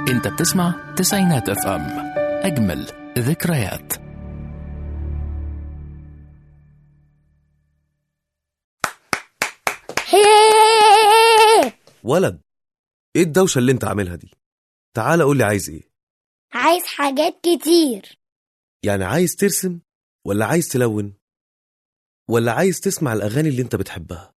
انت بتسمع تسعينات اف ام اجمل ذكريات ولد ايه الدوشة اللي انت عاملها دي تعال قول لي عايز ايه عايز حاجات كتير يعني عايز ترسم ولا عايز تلون ولا عايز تسمع الاغاني اللي انت بتحبها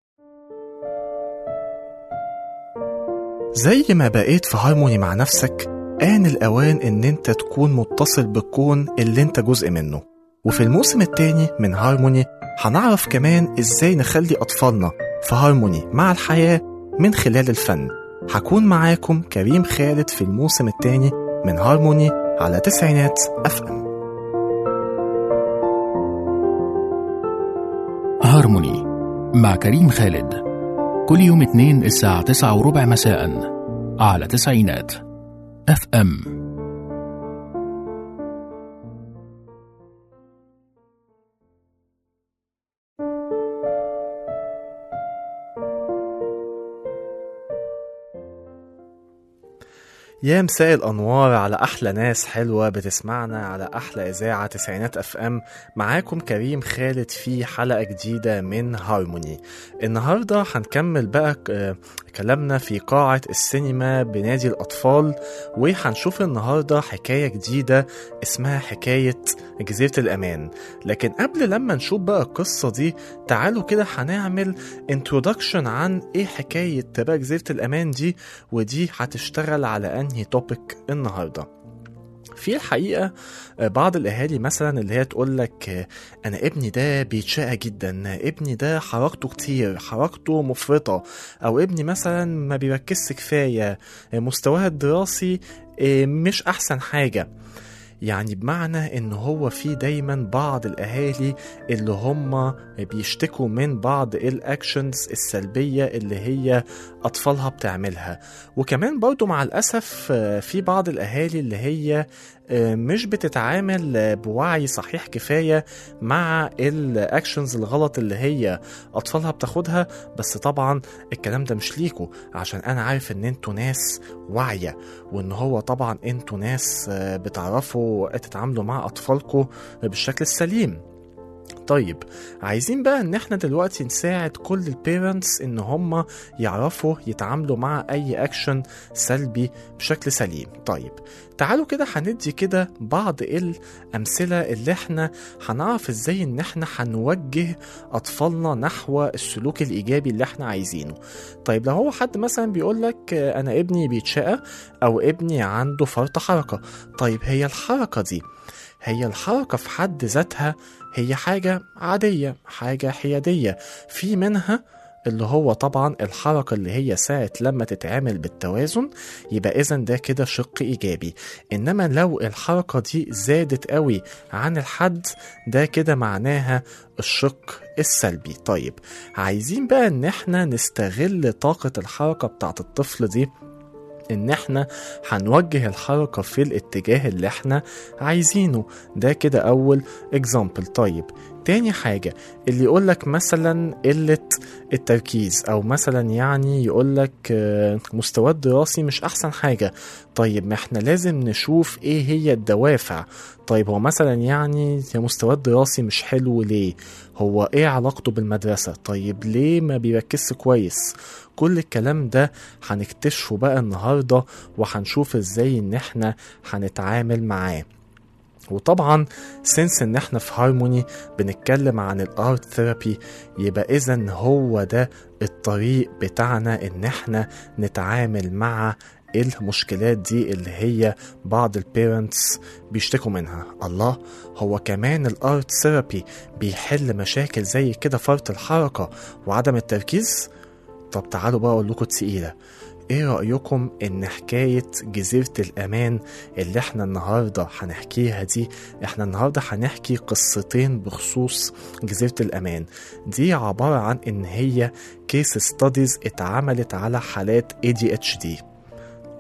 زي ما بقيت في هارموني مع نفسك آن الأوان إن أنت تكون متصل بالكون اللي أنت جزء منه وفي الموسم التاني من هارموني هنعرف كمان إزاي نخلي أطفالنا في هارموني مع الحياة من خلال الفن هكون معاكم كريم خالد في الموسم التاني من هارموني على تسعينات أف أم هارموني مع كريم خالد كل يوم اثنين الساعة تسعة وربع مساء على تسعينات اف ام يا مساء الأنوار على أحلى ناس حلوة بتسمعنا على أحلى إذاعة تسعينات أف أم معاكم كريم خالد في حلقة جديدة من هارموني النهاردة هنكمل بقى آه، كلامنا في قاعة السينما بنادي الأطفال وهنشوف النهاردة حكاية جديدة اسمها حكاية جزيرة الأمان لكن قبل لما نشوف بقى القصة دي تعالوا كده هنعمل انترودكشن عن ايه حكاية بقى جزيرة الأمان دي ودي هتشتغل على انهي توبيك النهارده في الحقيقة آه، بعض الأهالي مثلا اللي هي تقول لك آه، أنا ابني ده بيتشقى جدا ابني ده حركته كتير حركته مفرطة أو ابني مثلا ما بيركزش كفاية آه، مستواه الدراسي آه، مش أحسن حاجة يعني بمعنى ان هو في دايما بعض الاهالي اللي هم بيشتكوا من بعض الاكشنز السلبية اللي هي اطفالها بتعملها وكمان برضو مع الاسف آه، في بعض الاهالي اللي هي آه، مش بتتعامل آه، بوعي صحيح كفاية مع الاكشنز الغلط اللي هي اطفالها بتاخدها بس طبعا الكلام ده مش ليكوا عشان انا عارف ان انتوا ناس واعية وان هو طبعا انتوا ناس آه، بتعرفوا تتعاملوا مع اطفالكم بالشكل السليم طيب عايزين بقى ان احنا دلوقتي نساعد كل البيرنتس ان هم يعرفوا يتعاملوا مع اي اكشن سلبي بشكل سليم طيب تعالوا كده هندي كده بعض الامثله اللي احنا هنعرف ازاي ان احنا هنوجه اطفالنا نحو السلوك الايجابي اللي احنا عايزينه طيب لو هو حد مثلا بيقول لك آه، انا ابني بيتشقى او ابني عنده فرط حركه طيب هي الحركه دي هي الحركه في حد ذاتها هي حاجه عاديه حاجه حياديه في منها اللي هو طبعا الحركة اللي هي ساعة لما تتعامل بالتوازن يبقى إذا ده كده شق إيجابي إنما لو الحركة دي زادت قوي عن الحد ده كده معناها الشق السلبي طيب عايزين بقى إن إحنا نستغل طاقة الحركة بتاعت الطفل دي ان احنا هنوجه الحركة في الاتجاه اللي احنا عايزينه ده كده اول اكزامبل طيب تاني حاجة اللي يقولك مثلا قلة التركيز او مثلا يعني يقولك آه، مستواه الدراسي مش احسن حاجة طيب ما احنا لازم نشوف ايه هي الدوافع طيب هو مثلا يعني مستواه الدراسي مش حلو ليه هو ايه علاقته بالمدرسة طيب ليه ما بيركزش كويس كل الكلام ده هنكتشفه بقى النهاردة وهنشوف ازاي ان احنا هنتعامل معاه وطبعا سنس ان احنا في هارموني بنتكلم عن الارت ثيرابي يبقى اذا هو ده الطريق بتاعنا ان احنا نتعامل مع المشكلات دي اللي هي بعض البيرنتس بيشتكوا منها الله هو كمان الارت ثيرابي بيحل مشاكل زي كده فرط الحركة وعدم التركيز طب تعالوا بقى اقول لكم تقيلة ايه رأيكم ان حكاية جزيرة الامان اللي احنا النهاردة هنحكيها دي احنا النهاردة هنحكي قصتين بخصوص جزيرة الامان دي عبارة عن ان هي كيس ستاديز اتعملت على حالات ADHD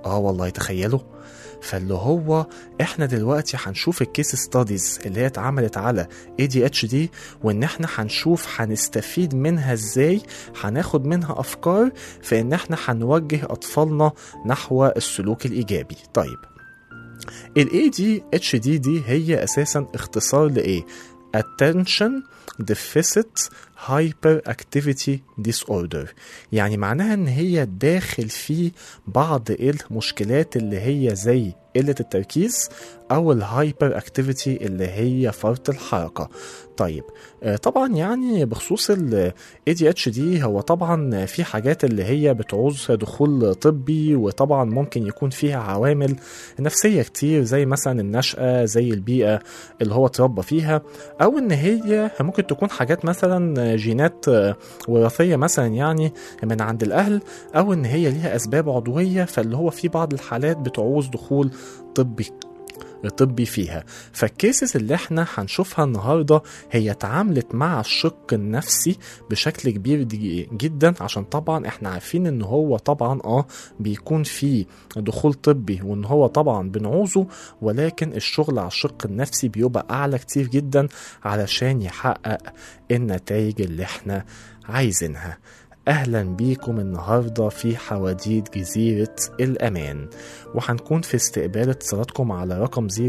اه والله تخيلوا فاللي هو احنا دلوقتي هنشوف الكيس ستاديز اللي هي اتعملت على ADHD وان احنا هنشوف هنستفيد منها ازاي هناخد منها افكار في ان احنا هنوجه اطفالنا نحو السلوك الايجابي طيب ال ADHD دي هي اساسا اختصار لايه attention deficit hyperactivity disorder يعني معناها ان هي داخل في بعض المشكلات اللي هي زي قلة التركيز او الهايبر اكتيفيتي اللي هي فرط الحركة طيب آه، طبعا يعني بخصوص ال ADHD هو طبعا في حاجات اللي هي بتعوز دخول طبي وطبعا ممكن يكون فيها عوامل نفسية كتير زي مثلا النشأة زي البيئة اللي هو اتربى فيها او ان هي ممكن تكون حاجات مثلا جينات آه، وراثية مثلا يعني من عند الاهل او ان هي ليها اسباب عضوية فاللي هو في بعض الحالات بتعوز دخول طبي طبي فيها فالكيسز اللي احنا هنشوفها النهارده هي اتعاملت مع الشق النفسي بشكل كبير دي- جدا عشان طبعا احنا عارفين ان هو طبعا اه بيكون في دخول طبي وان هو طبعا بنعوزه ولكن الشغل على الشق النفسي بيبقى اعلى كتير جدا علشان يحقق النتائج اللي احنا عايزينها اهلا بيكم النهارده في حواديت جزيره الامان وهنكون في استقبال اتصالاتكم على رقم 010427894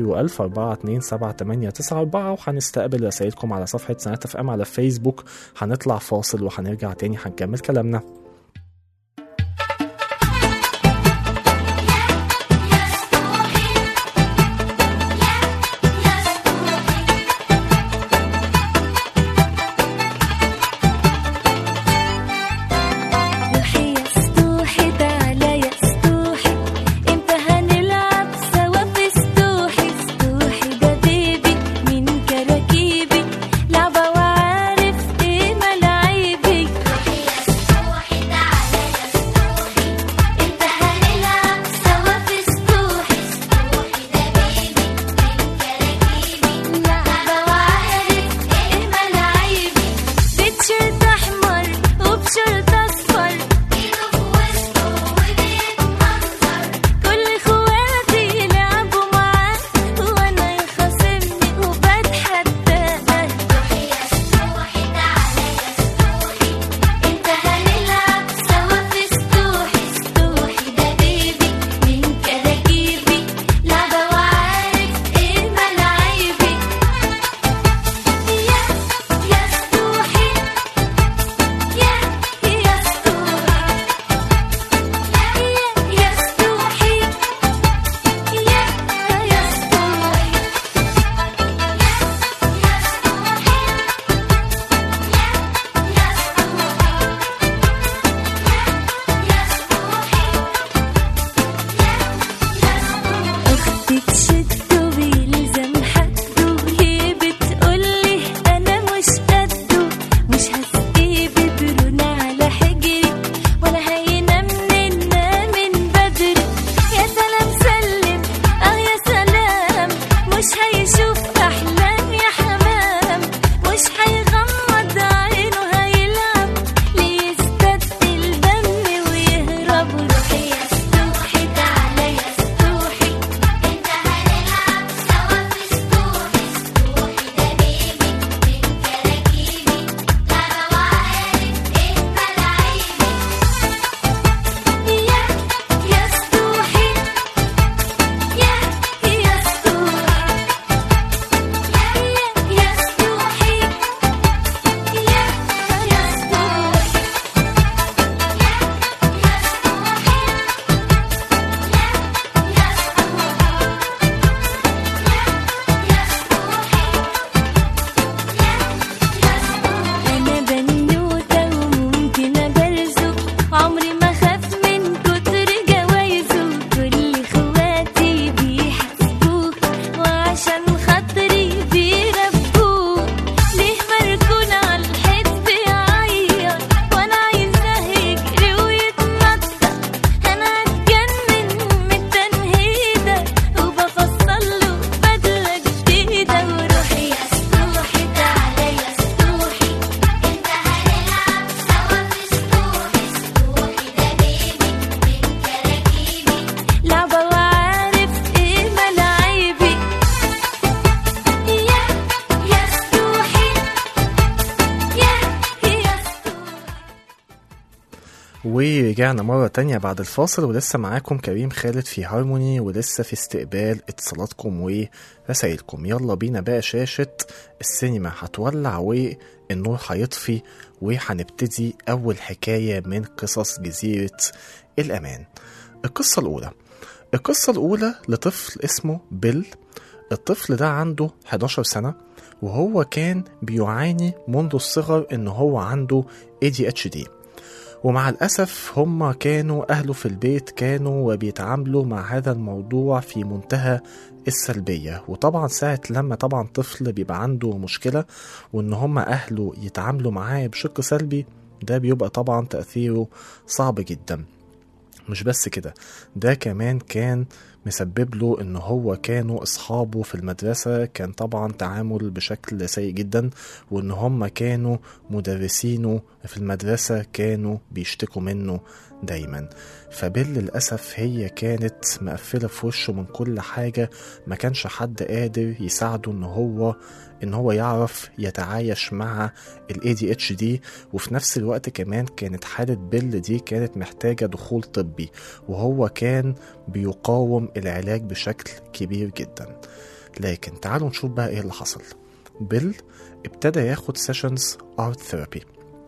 وهنستقبل رسائلكم على صفحه سنة اف ام على فيسبوك هنطلع فاصل وهنرجع تاني هنكمل كلامنا روحي يا سطوحي تعالى يا سطوحي امتى هنلعب سوا في سطوحي سطوحي ده بيبي من كراكيبي لعبة وعارف ايه ملاعيبي روحي يا سطوحي ورجعنا مرة تانية بعد الفاصل ولسه معاكم كريم خالد في هارموني ولسه في استقبال اتصالاتكم ورسايلكم يلا بينا بقى شاشة السينما هتولع والنور هيطفي وهنبتدي أول حكاية من قصص جزيرة الأمان القصة الأولى القصة الأولى لطفل اسمه بيل الطفل ده عنده 11 سنة وهو كان بيعاني منذ الصغر إن هو عنده ADHD ومع الأسف هم كانوا أهله في البيت كانوا بيتعاملوا مع هذا الموضوع في منتهى السلبية وطبعا ساعة لما طبعا طفل بيبقى عنده مشكلة وإن هم أهله يتعاملوا معاه بشق سلبي ده بيبقى طبعا تأثيره صعب جدا مش بس كده ده كمان كان مسبب له ان هو كانوا اصحابه في المدرسة كان طبعا تعامل بشكل سيء جدا وان هم كانوا مدرسينه في المدرسة كانوا بيشتكوا منه دايما فبيل للأسف هي كانت مقفلة في وشه من كل حاجة ما كانش حد قادر يساعده ان هو ان هو يعرف يتعايش مع ال ADHD وفي نفس الوقت كمان كانت حالة بيل دي كانت محتاجة دخول طبي وهو كان بيقاوم العلاج بشكل كبير جدا لكن تعالوا نشوف بقى ايه اللي حصل بيل ابتدى ياخد سيشنز ارت ثيرابي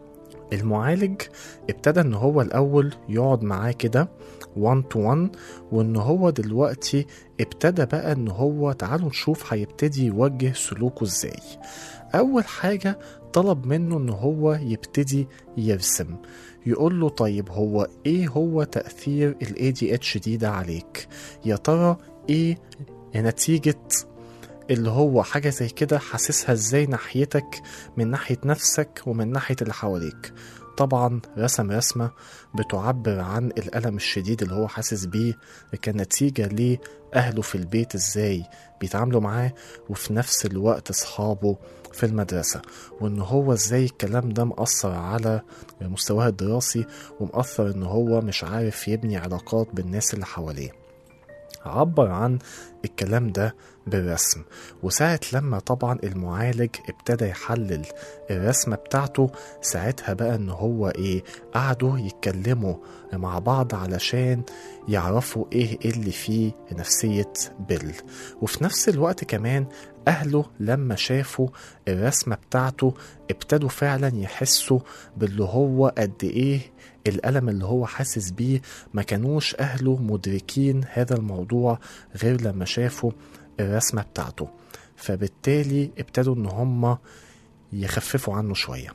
المعالج ابتدى ان هو الاول يقعد معاه كده 1 تو 1 وان هو دلوقتي ابتدى بقى ان هو تعالوا نشوف هيبتدي يوجه سلوكه ازاي اول حاجة طلب منه ان هو يبتدي يرسم يقول له طيب هو ايه هو تأثير ال ADHD ده عليك يا ترى ايه نتيجة اللي هو حاجة زي كده حاسسها ازاي ناحيتك من ناحية نفسك ومن ناحية اللي حواليك طبعا رسم رسمة بتعبر عن الألم الشديد اللي هو حاسس بيه كنتيجة لأهله في البيت ازاي بيتعاملوا معاه وفي نفس الوقت أصحابه في المدرسة وإن هو ازاي الكلام ده مأثر على مستواه الدراسي ومأثر إن هو مش عارف يبني علاقات بالناس اللي حواليه عبر عن الكلام ده بالرسم وساعة لما طبعا المعالج ابتدى يحلل الرسمة بتاعته ساعتها بقى ان هو ايه قعدوا يتكلموا مع بعض علشان يعرفوا ايه اللي فيه نفسية بيل وفي نفس الوقت كمان أهله لما شافوا الرسمة بتاعته ابتدوا فعلا يحسوا باللي هو قد إيه الألم اللي هو حاسس بيه ما كانوش أهله مدركين هذا الموضوع غير لما شافوا الرسمة بتاعته فبالتالي ابتدوا إن هم يخففوا عنه شوية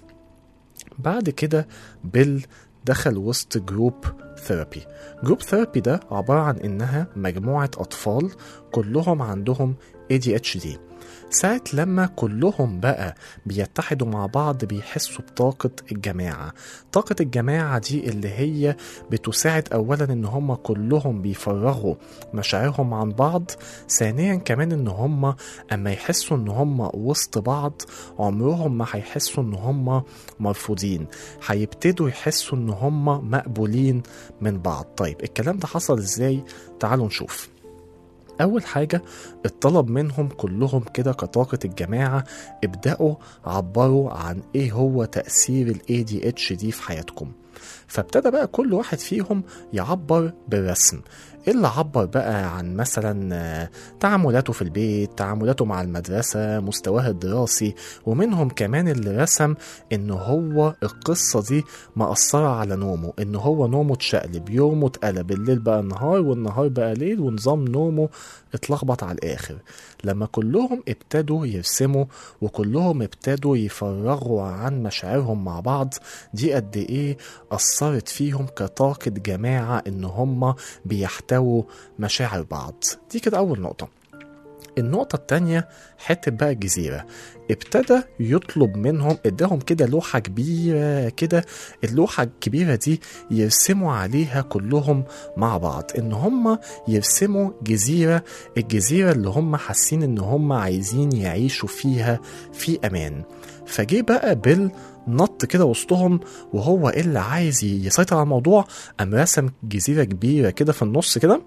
بعد كده بيل دخل وسط جروب ثيرابي جروب ثيرابي ده عبارة عن إنها مجموعة أطفال كلهم عندهم ADHD ساعة لما كلهم بقى بيتحدوا مع بعض بيحسوا بطاقة الجماعة طاقة الجماعة دي اللي هي بتساعد أولا إن هم كلهم بيفرغوا مشاعرهم عن بعض ثانيا كمان إن هم أما يحسوا إن هم وسط بعض عمرهم ما هيحسوا إن هم مرفوضين هيبتدوا يحسوا إن هم مقبولين من بعض طيب الكلام ده حصل إزاي تعالوا نشوف أول حاجة اتطلب منهم كلهم كده كطاقة الجماعة ابدأوا عبروا عن ايه هو تأثير ال ADHD في حياتكم فابتدى بقى كل واحد فيهم يعبر بالرسم اللي عبر بقى عن مثلا آه، تعاملاته في البيت تعاملاته مع المدرسة مستواه الدراسي ومنهم كمان اللي رسم ان هو القصة دي مأثرة على نومه ان هو نومه اتشقلب يومه اتقلب الليل بقى نهار والنهار بقى ليل ونظام نومه اتلخبط على الآخر لما كلهم ابتدوا يرسموا وكلهم ابتدوا يفرغوا عن مشاعرهم مع بعض دي قد ايه أثرت فيهم كطاقة جماعة ان هم بيحتووا مشاعر بعض دي كده أول نقطة النقطة التانية حتة بقى الجزيرة ابتدى يطلب منهم اداهم كده لوحة كبيرة كده اللوحة الكبيرة دي يرسموا عليها كلهم مع بعض ان هم يرسموا جزيرة الجزيرة اللي هم حاسين ان هم عايزين يعيشوا فيها في امان فجه بقى بيل نط كده وسطهم وهو اللي عايز يسيطر على الموضوع قام رسم جزيرة كبيرة كده في النص كده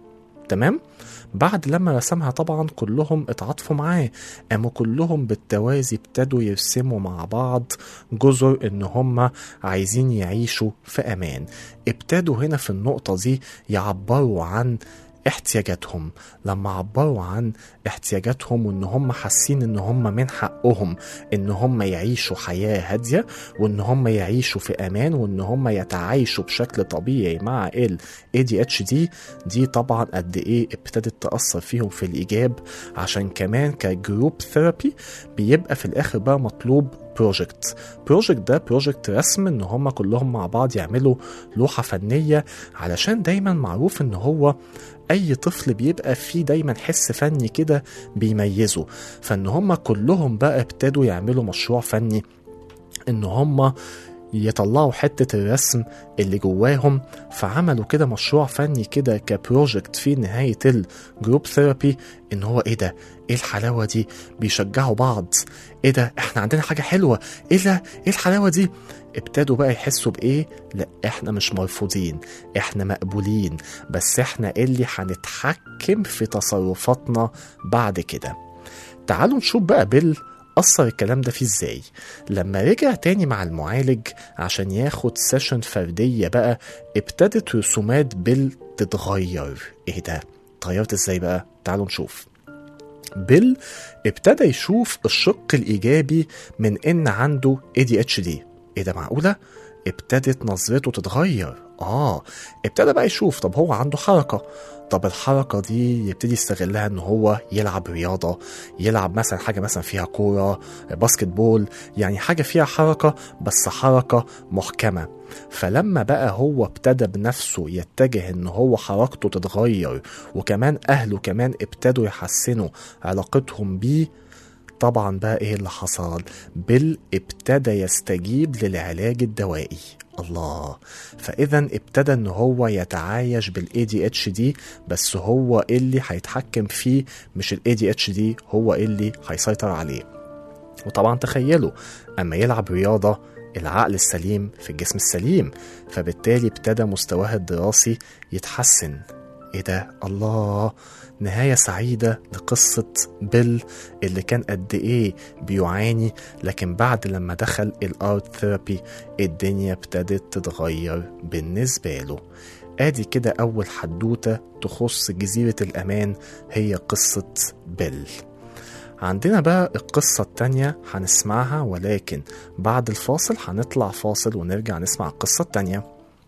تمام بعد لما رسمها طبعا كلهم اتعاطفوا معاه قاموا كلهم بالتوازي ابتدوا يرسموا مع بعض جزر ان هم عايزين يعيشوا في امان ابتدوا هنا في النقطة دي يعبروا عن احتياجاتهم لما عبروا عن احتياجاتهم وان هم حاسين ان هم من حقهم ان هم يعيشوا حياة هادية وان هم يعيشوا في امان وان هم يتعايشوا بشكل طبيعي مع ال ADHD دي طبعا قد ايه ابتدت تأثر فيهم في الايجاب عشان كمان كجروب ثيرابي بيبقى في الاخر بقى مطلوب بروجكت بروجكت ده بروجكت رسم ان هم كلهم مع بعض يعملوا لوحة فنية علشان دايما معروف ان هو اي طفل بيبقى فيه دايما حس فني كده بيميزه فان هم كلهم بقى ابتدوا يعملوا مشروع فني ان هم يطلعوا حتة الرسم اللي جواهم فعملوا كده مشروع فني كده كبروجكت في نهاية الجروب ثيرابي ان هو ايه ده ايه الحلاوة دي بيشجعوا بعض ايه ده احنا عندنا حاجة حلوة ايه ده ايه الحلاوة دي ابتدوا بقى يحسوا بايه لا احنا مش مرفوضين احنا مقبولين بس احنا اللي هنتحكم في تصرفاتنا بعد كده تعالوا نشوف بقى بيل أثر الكلام ده فيه ازاي لما رجع تاني مع المعالج عشان ياخد سيشن فردية بقى ابتدت رسومات بيل تتغير ايه ده اتغيرت ازاي بقى تعالوا نشوف بيل ابتدى يشوف الشق الإيجابي من إن عنده ADHD ايه ده معقولة؟ ابتدت نظرته تتغير اه ابتدى بقى يشوف طب هو عنده حركة طب الحركة دي يبتدي يستغلها ان هو يلعب رياضة يلعب مثلا حاجة مثلا فيها كورة باسكت بول يعني حاجة فيها حركة بس حركة محكمة فلما بقى هو ابتدى بنفسه يتجه ان هو حركته تتغير وكمان اهله كمان ابتدوا يحسنوا علاقتهم بيه طبعا بقى ايه اللي حصل بيل ابتدى يستجيب للعلاج الدوائي الله فاذا ابتدى ان هو يتعايش بالاي دي اتش دي بس هو اللي هيتحكم فيه مش الاي دي اتش دي هو اللي هيسيطر عليه وطبعا تخيلوا اما يلعب رياضه العقل السليم في الجسم السليم فبالتالي ابتدى مستواه الدراسي يتحسن ايه ده الله نهاية سعيدة لقصة بيل اللي كان قد ايه بيعاني لكن بعد لما دخل الارت ثيرابي الدنيا ابتدت تتغير بالنسبة له ادي كده اول حدوتة تخص جزيرة الامان هي قصة بيل عندنا بقى القصة التانية هنسمعها ولكن بعد الفاصل هنطلع فاصل ونرجع نسمع القصة التانية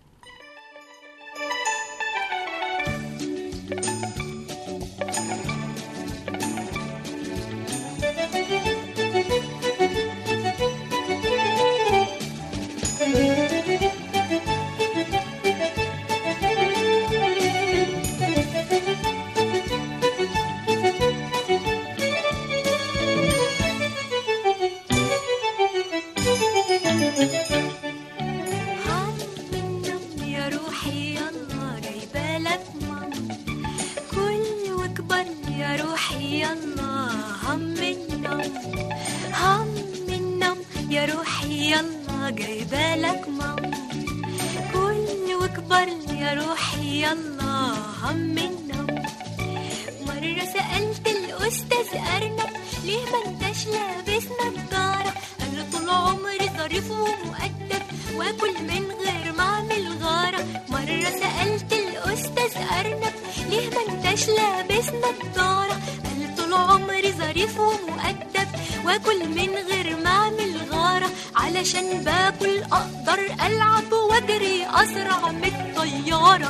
هم النم يا روحي يلا جايبالك مام كل واكبر يا روحي يلا هم النم هم النم يا روحي يلا جايبالك مام كل واكبر يا روحي يلا هم النم مرة سألت الأستاذ أرنب ليه ما انتش لابس نضارة قال له طول عمري ظريف ومؤدب واكل من غير ما اعمل غارة مرة سألت الأستاذ أرنب ليه ما انتش لابس نضارة قال له طول عمري ظريف ومؤدب واكل من غير ما اعمل غارة علشان باكل أقدر ألعب وأجري أسرع من الطيارة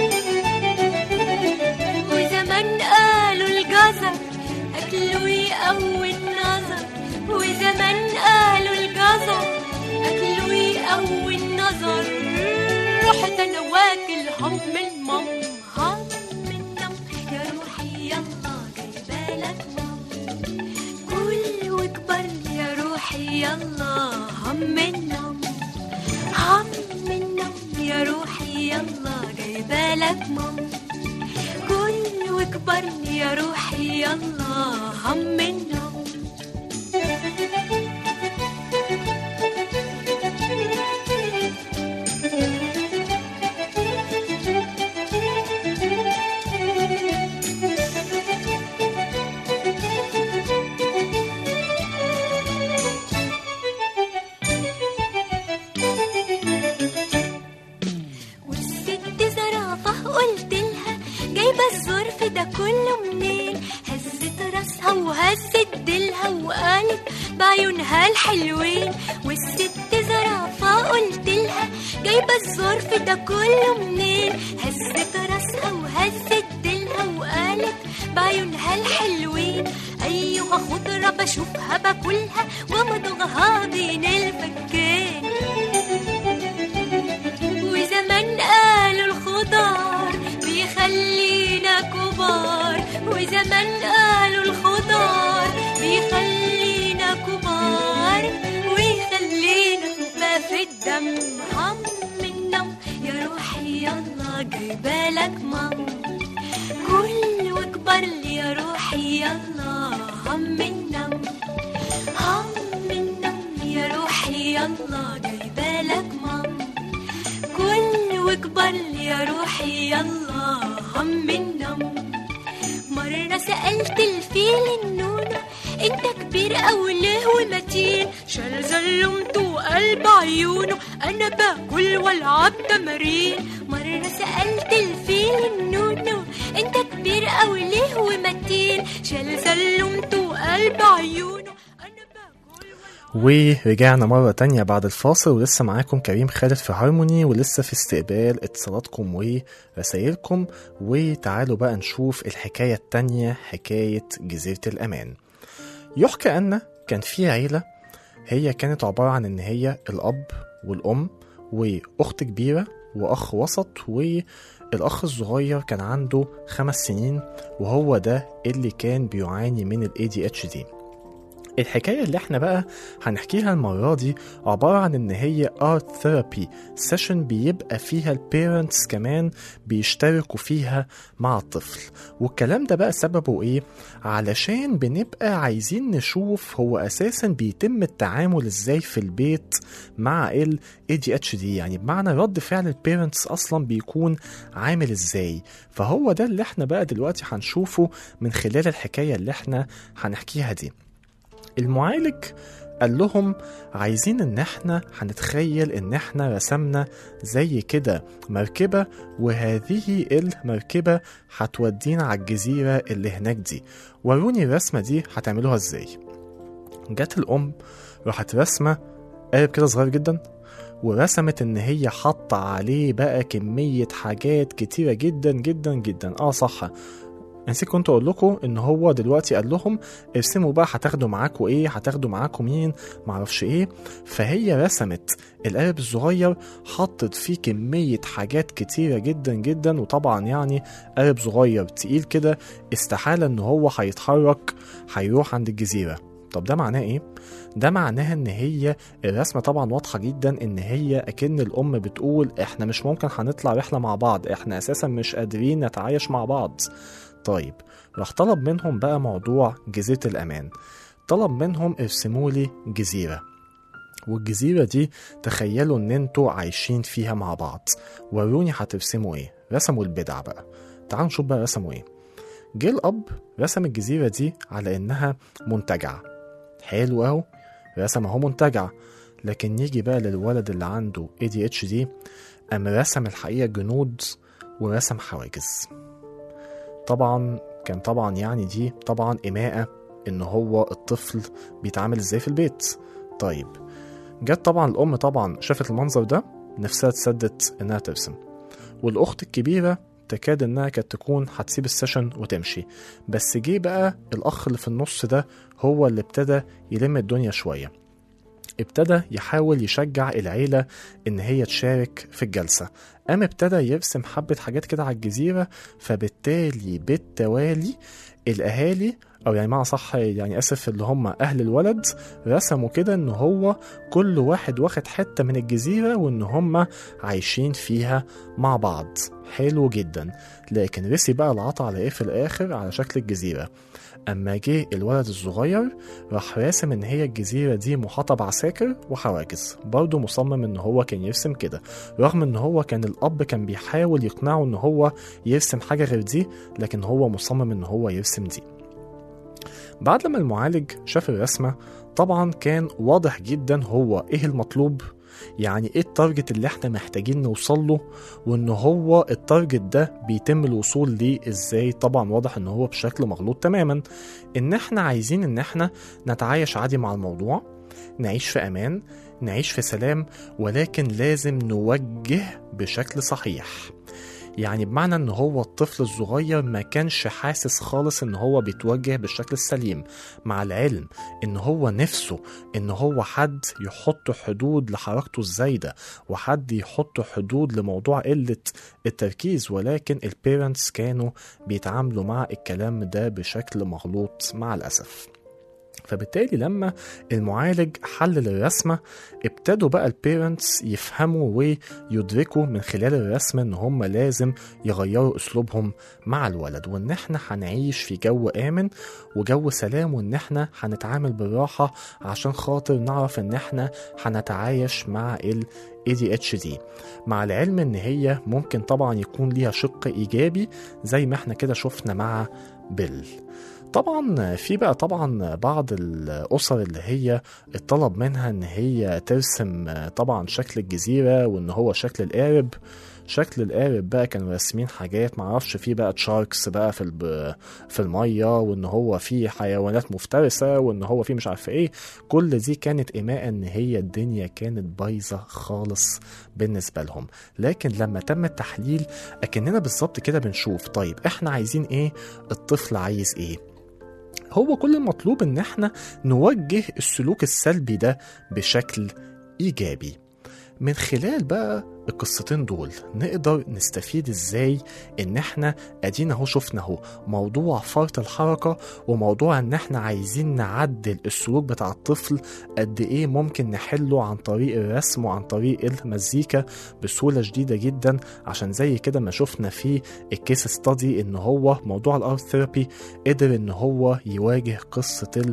وزمان قالوا الجزر أكله يقوي النظر وزمان قالوا الجزر أكله يقوي النظر رحت أنا واكل هم المم هم النم يا روحي يلا جايبالك مم كل واكبر يا روحي يلا هم النم هم النم يا روحي يلا جايبالك مم كل واكبر يا روحي يلا هم النوم فقلت لها جايبة الظرف ده كله منين هزت راسها وهزت ديلها وقالت بعيونها الحلوين والست زرافة قلت لها جايبة الظرف ده كله منين هزت راسها وهزت ديلها وقالت بعيونها الحلوين أيها خضرة بشوفها باكلها ومضغها بين الفكين وزمان قالوا الخضار بيخلينا كبار وزمان قالوا الخضار بيخلينا كبار ويخلينا خفاف في الدم هم النوم يا روحي يلا جايبالك مام كل واكبر لي يا روحي يلا هم النوم هم النوم يا روحي يلا جايبالك مام كل واكبر لي يا روحي يلا هم النوم مرة سألت الفيل النونة انت كبير أوي ليه ومتين شال زلمته وقلب عيونه انا باكل والعب تمارين مرة سألت الفيل النونة انت كبير أوي ليه ومتين شال زلمته وقلب عيونه انا باكل ورجعنا مرة تانية بعد الفاصل ولسه معاكم كريم خالد في هارموني ولسه في استقبال اتصالاتكم ورسايلكم وتعالوا بقى نشوف الحكاية التانية حكاية جزيرة الأمان يحكى أن كان في عيلة هي كانت عبارة عن إن هي الأب والأم وأخت كبيرة وأخ وسط والأخ الصغير كان عنده خمس سنين وهو ده اللي كان بيعاني من ال ADHD الحكاية اللي احنا بقى هنحكيها المرة دي عبارة عن ان هي ارت ثيرابي سيشن بيبقى فيها البيرنتس كمان بيشتركوا فيها مع الطفل والكلام ده بقى سببه ايه علشان بنبقى عايزين نشوف هو اساسا بيتم التعامل ازاي في البيت مع ال ADHD يعني بمعنى رد فعل البيرنتس اصلا بيكون عامل ازاي فهو ده اللي احنا بقى دلوقتي هنشوفه من خلال الحكاية اللي احنا هنحكيها دي المعالج قال لهم عايزين ان احنا هنتخيل ان احنا رسمنا زي كده مركبة وهذه المركبة هتودينا على الجزيرة اللي هناك دي وروني الرسمة دي هتعملوها ازاي جت الام راحت رسمة قالب كده صغير جدا ورسمت ان هي حاطة عليه بقى كمية حاجات كتيرة جدا جدا جدا اه صح نسيت كنت اقول لكم ان هو دلوقتي قال لهم ارسموا بقى هتاخدوا معاكم ايه هتاخدوا معاكم مين معرفش ايه فهي رسمت القالب الصغير حطت فيه كمية حاجات كتيرة جدا جدا وطبعا يعني قالب صغير تقيل كده استحالة ان هو هيتحرك هيروح عند الجزيرة طب ده معناه ايه؟ ده معناها ان هي الرسمة طبعا واضحة جدا ان هي اكن الام بتقول احنا مش ممكن هنطلع رحلة مع بعض احنا اساسا مش قادرين نتعايش مع بعض طيب راح طلب منهم بقى موضوع جزيرة الأمان طلب منهم ارسموا لي جزيرة والجزيرة دي تخيلوا ان انتوا عايشين فيها مع بعض وروني هترسموا ايه رسموا البدع بقى تعالوا نشوف بقى رسموا ايه جه الأب رسم الجزيرة دي على إنها منتجعة حلو أهو رسم أهو منتجعة لكن نيجي بقى للولد اللي عنده ADHD قام رسم الحقيقة جنود ورسم حواجز طبعا كان طبعا يعني دي طبعا إماءة إن هو الطفل بيتعامل إزاي في البيت طيب جت طبعا الأم طبعا شافت المنظر ده نفسها اتسدت إنها ترسم والأخت الكبيرة تكاد إنها كانت تكون هتسيب السيشن وتمشي بس جه بقى الأخ اللي في النص ده هو اللي ابتدى يلم الدنيا شوية ابتدى يحاول يشجع العيلة إن هي تشارك في الجلسة قام ابتدى يرسم حبة حاجات كده على الجزيرة فبالتالي بالتوالي الأهالي أو يعني معنى صح يعني آسف اللي هم أهل الولد رسموا كده إن هو كل واحد واخد حتة من الجزيرة وإن هم عايشين فيها مع بعض حلو جدا لكن رسي بقى العطا على إيه في الآخر على شكل الجزيرة أما جه الولد الصغير راح راسم إن هي الجزيرة دي محاطة بعساكر وحواجز برضه مصمم إن هو كان يرسم كده رغم إن هو كان الأب كان بيحاول يقنعه إن هو يرسم حاجة غير دي لكن هو مصمم إن هو يرسم دي بعد لما المعالج شاف الرسمة طبعا كان واضح جدا هو إيه المطلوب يعني ايه التارجت اللي احنا محتاجين نوصل له وان هو التارجت ده بيتم الوصول ليه ازاي طبعا واضح ان هو بشكل مغلوط تماما ان احنا عايزين ان احنا نتعايش عادي مع الموضوع نعيش في امان نعيش في سلام ولكن لازم نوجه بشكل صحيح يعني بمعنى ان هو الطفل الصغير ما كانش حاسس خالص ان هو بيتوجه بالشكل السليم مع العلم ان هو نفسه ان هو حد يحط حدود لحركته الزايدة وحد يحط حدود لموضوع قلة التركيز ولكن البيرنتس كانوا بيتعاملوا مع الكلام ده بشكل مغلوط مع الأسف فبالتالي لما المعالج حلل الرسمة ابتدوا بقى البيرنتس يفهموا ويدركوا من خلال الرسمة ان هم لازم يغيروا اسلوبهم مع الولد وان احنا هنعيش في جو امن وجو سلام وان احنا هنتعامل بالراحة عشان خاطر نعرف ان احنا هنتعايش مع ال ADHD مع العلم ان هي ممكن طبعا يكون ليها شق ايجابي زي ما احنا كده شفنا مع بيل طبعا في بقى طبعا بعض الاسر اللي هي اتطلب منها ان هي ترسم طبعا شكل الجزيره وان هو شكل القارب شكل القارب بقى كانوا راسمين حاجات معرفش فيه بقى تشاركس بقى في الب... في الميه وان هو فيه حيوانات مفترسه وان هو فيه مش عارف ايه كل دي كانت ايماء ان هي الدنيا كانت بايظه خالص بالنسبه لهم لكن لما تم التحليل اكننا بالظبط كده بنشوف طيب احنا عايزين ايه الطفل عايز ايه هو كل المطلوب ان احنا نوجه السلوك السلبي ده بشكل ايجابي من خلال بقى القصتين دول نقدر نستفيد ازاي ان احنا ادينا اهو شفنا اهو موضوع فرط الحركة وموضوع ان احنا عايزين نعدل السلوك بتاع الطفل قد ايه ممكن نحله عن طريق الرسم وعن طريق المزيكا بسهولة شديدة جدا عشان زي كده ما شفنا في الكيس ستادي ان هو موضوع الارت ثيرابي قدر ان هو يواجه قصة ال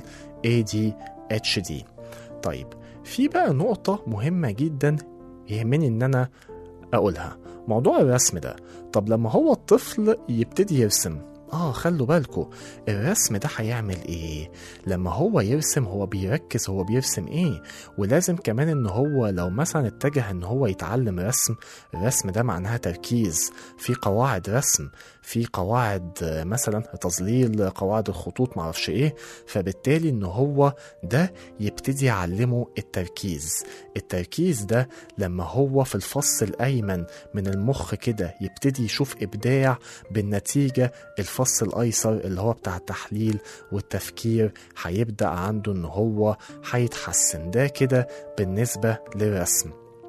ADHD طيب في بقى نقطة مهمة جدا يهمني ان انا اقولها موضوع الرسم ده طب لما هو الطفل يبتدي يرسم اه خلوا بالكوا الرسم ده هيعمل ايه لما هو يرسم هو بيركز هو بيرسم ايه ولازم كمان ان هو لو مثلا اتجه ان هو يتعلم رسم الرسم ده معناها تركيز في قواعد رسم في قواعد مثلا تظليل قواعد الخطوط معرفش ايه فبالتالي ان هو ده يبتدي يعلمه التركيز التركيز ده لما هو في الفص الايمن من المخ كده يبتدي يشوف ابداع بالنتيجه الفص الايسر اللي هو بتاع التحليل والتفكير هيبدا عنده ان هو هيتحسن ده كده بالنسبه للرسم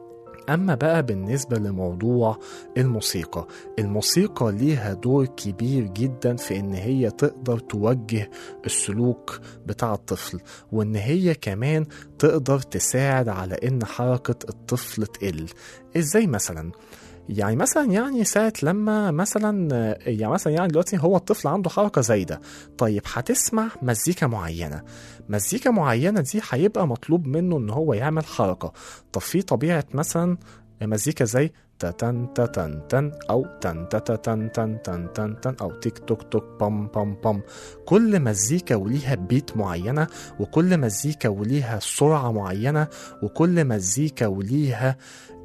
أما بقى بالنسبة لموضوع الموسيقى الموسيقى ليها دور كبير جدا في إن هي تقدر توجه السلوك بتاع الطفل وإن هي كمان تقدر تساعد على إن حركة الطفل تقل إزاي مثلا؟ يعني مثلا يعني ساعة لما مثلا يعني مثلا يعني دلوقتي هو الطفل عنده حركة زايدة طيب هتسمع مزيكا معينة مزيكا معينة دي هيبقى مطلوب منه ان هو يعمل حركة طب في طبيعة مثلا مزيكا زي تتن تتن تن او تن تتن تن تن تن تن او تيك توك توك بام بام بام كل مزيكا وليها بيت معينة وكل مزيكا وليها سرعة معينة وكل مزيكا وليها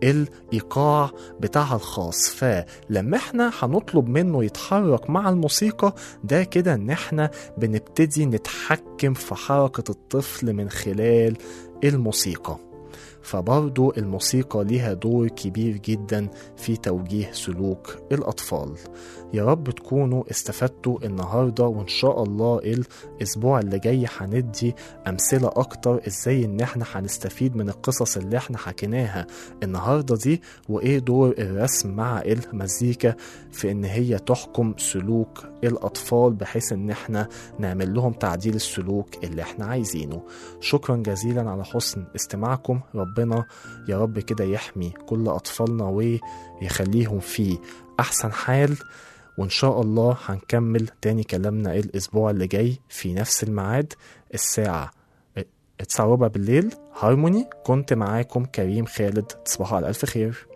الايقاع بتاعها الخاص فلما احنا هنطلب منه يتحرك مع الموسيقى ده كده ان احنا بنبتدي نتحكم في حركة الطفل من خلال الموسيقى فبرضو الموسيقى ليها دور كبير جدا في توجيه سلوك الأطفال يا رب تكونوا استفدتوا النهاردة وإن شاء الله الأسبوع اللي جاي هندي أمثلة أكتر إزاي إن إحنا هنستفيد من القصص اللي إحنا حكيناها النهاردة دي وإيه دور الرسم مع المزيكا في إن هي تحكم سلوك الأطفال بحيث إن إحنا نعمل لهم تعديل السلوك اللي إحنا عايزينه شكرا جزيلا على حسن استماعكم ربنا يا رب كده يحمي كل أطفالنا ويخليهم في أحسن حال وإن شاء الله هنكمل تاني كلامنا الأسبوع اللي جاي في نفس الميعاد الساعة التسعة وربع بالليل هارموني كنت معاكم كريم خالد تصبحوا على ألف خير